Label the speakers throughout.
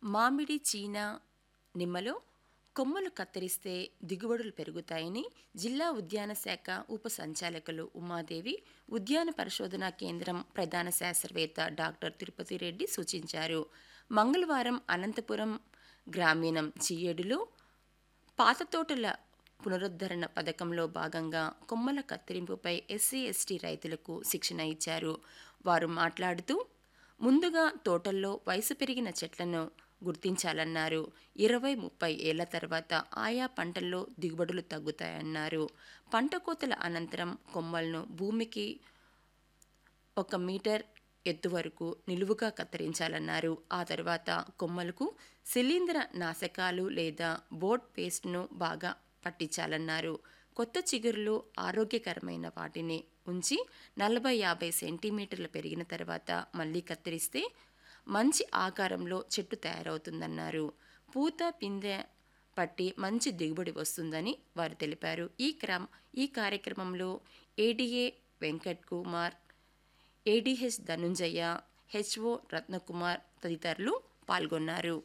Speaker 1: మామిడి చీనా నిమ్మలో కొమ్మలు కత్తిరిస్తే దిగుబడులు పెరుగుతాయని జిల్లా ఉద్యాన శాఖ ఉప సంచాలకులు ఉమాదేవి ఉద్యాన పరిశోధనా కేంద్రం ప్రధాన శాస్త్రవేత్త డాక్టర్ తిరుపతి రెడ్డి సూచించారు మంగళవారం అనంతపురం గ్రామీణం చీయేడులో పాత తోటల పునరుద్ధరణ పథకంలో భాగంగా కొమ్మల కత్తిరింపుపై ఎస్సీ ఎస్టీ రైతులకు శిక్షణ ఇచ్చారు వారు మాట్లాడుతూ ముందుగా తోటల్లో వయసు పెరిగిన చెట్లను గుర్తించాలన్నారు ఇరవై ముప్పై ఏళ్ల తర్వాత ఆయా పంటల్లో దిగుబడులు తగ్గుతాయన్నారు పంట కోతల అనంతరం కొమ్మలను భూమికి ఒక మీటర్ ఎత్తు వరకు నిలువుగా కత్తిరించాలన్నారు ఆ తర్వాత కొమ్మలకు శిలీంద్ర నాశకాలు లేదా బోట్ పేస్ట్ను బాగా పట్టించాలన్నారు కొత్త చిగురులు ఆరోగ్యకరమైన వాటిని ఉంచి నలభై యాభై సెంటీమీటర్లు పెరిగిన తర్వాత మళ్ళీ కత్తిరిస్తే మంచి ఆకారంలో చెట్టు తయారవుతుందన్నారు పూత పిందె పట్టి మంచి దిగుబడి వస్తుందని వారు తెలిపారు ఈ క్రమ ఈ కార్యక్రమంలో ADA Venkat Kumar ADH Dhanunjaya HO Ratnakumar తదితరులు పాల్గొన్నారు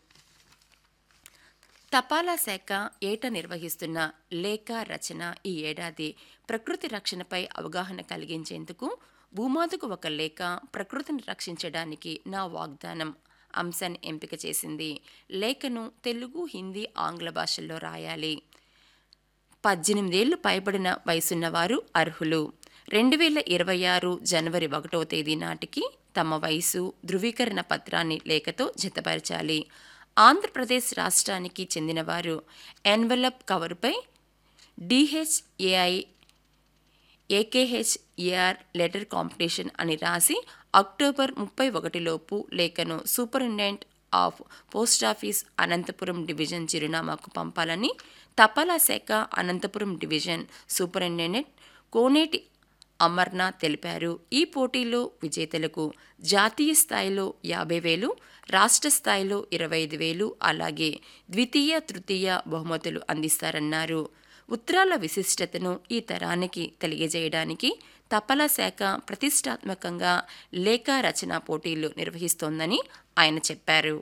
Speaker 1: తపాలా శాఖ ఏట నిర్వహిస్తున్న లేఖ రచన ఈ ఏడాది ప్రకృతి రక్షణపై అవగాహన కలిగించేందుకు భూమాతకు ఒక లేఖ ప్రకృతిని రక్షించడానికి నా వాగ్దానం అంశాన్ని ఎంపిక చేసింది లేఖను తెలుగు హిందీ ఆంగ్ల భాషల్లో రాయాలి పద్దెనిమిదేళ్లు పైబడిన వయసున్న వారు అర్హులు రెండు వేల ఇరవై ఆరు జనవరి ఒకటవ తేదీ నాటికి తమ వయసు ధృవీకరణ పత్రాన్ని లేఖతో జతపరచాలి ఆంధ్రప్రదేశ్ రాష్ట్రానికి చెందినవారు ఎన్వలప్ కవరుపై డిహెచ్ఏఐ ఏకేహెచ్ఏఆర్ లెటర్ కాంపిటీషన్ అని రాసి అక్టోబర్ ముప్పై ఒకటిలోపు లేఖను superintendent of post office Anantapuram division చిరునామాకు పంపాలని తపాలా శాఖ అనంతపురం డివిజన్ సూపరింటెండెంట్ కోనేటి అమర్నాథ్ తెలిపారు ఈ పోటీలో విజేతలకు జాతీయ స్థాయిలో యాభై వేలు రాష్ట్ర స్థాయిలో ఇరవై ఐదు వేలు అలాగే ద్వితీయ తృతీయ బహుమతులు అందిస్తారన్నారు ఉత్తరాల విశిష్టతను ఈ తరానికి తెలియజేయడానికి తపాలా శాఖ ప్రతిష్టాత్మకంగా లేఖా రచన పోటీలు నిర్వహిస్తోందని ఆయన చెప్పారు